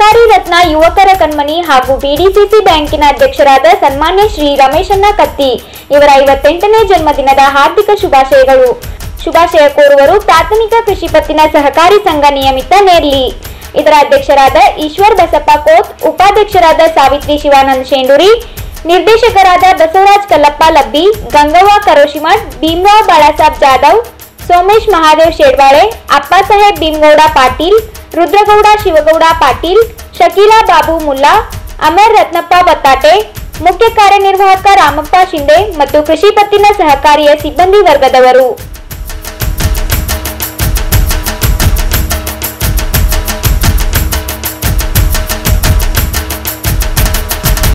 ಬಳ್ಳಾರಿ ರತ್ನ ಯುವಕರ ಕಣ್ಮಣಿ ಹಾಗೂ ಬಿಡಿಸಿಸಿ ಬ್ಯಾಂಕಿನ ಅಧ್ಯಕ್ಷರಾದ ಸನ್ಮಾನ್ಯ ಶ್ರೀ ರಮೇಶಣ್ಣ ಕತ್ತಿ ಇವರ ಐವತ್ತೆಂಟನೇ ಜನ್ಮದಿನದ ಹಾರ್ದಿಕ ಶುಭಾಶಯಗಳು ಶುಭಾಶಯ ಕೋರುವರು ಪ್ರಾಥಮಿಕ ಕೃಷಿ ಪತ್ತಿನ ಸಹಕಾರಿ ಸಂಘ ನಿಯಮಿತ ನೇರ್ಲಿ ಇದರ ಅಧ್ಯಕ್ಷರಾದ ಈಶ್ವರ್ ಬಸಪ್ಪ ಕೋತ್ ಉಪಾಧ್ಯಕ್ಷರಾದ ಸಾವಿತ್ರಿ ಶಿವಾನಂದ್ ಶೇಂಡೂರಿ ನಿರ್ದೇಶಕರಾದ ಬಸವರಾಜ್ ಕಲ್ಲಪ್ಪ ಲಬ್ಬಿ ಗಂಗವ್ವ ಕರೋಶಿಮಠ್ ಭೀಮರಾವ್ ಬಾಳಾಸಾಬ್ ಜಾಧವ್ ಸೋಮೇಶ್ ಮಹಾದೇವ್ ಶೇಡ್ವಾಳೆ ಅಪ್ಪಾಸಾಹೇಬ್ ಭೀಮಗೌಡ ಪಾಟೀಲ್ ರುದ್ರಗೌಡ ಶಿವಗೌಡ ಪಾಟೀಲ್ ಶಕೀಲಾ ಬಾಬು ಮುಲ್ಲಾ ಅಮರ್ ರತ್ನಪ್ಪ ಬತ್ತಾಟೆ ಮುಖ್ಯ ಕಾರ್ಯನಿರ್ವಾಹಕ ರಾಮಪ್ಪ ಶಿಂದೆ ಮತ್ತು ಕೃಷಿ ಪತ್ತಿನ ಸಹಕಾರಿಯ ಸಿಬ್ಬಂದಿ ವರ್ಗದವರು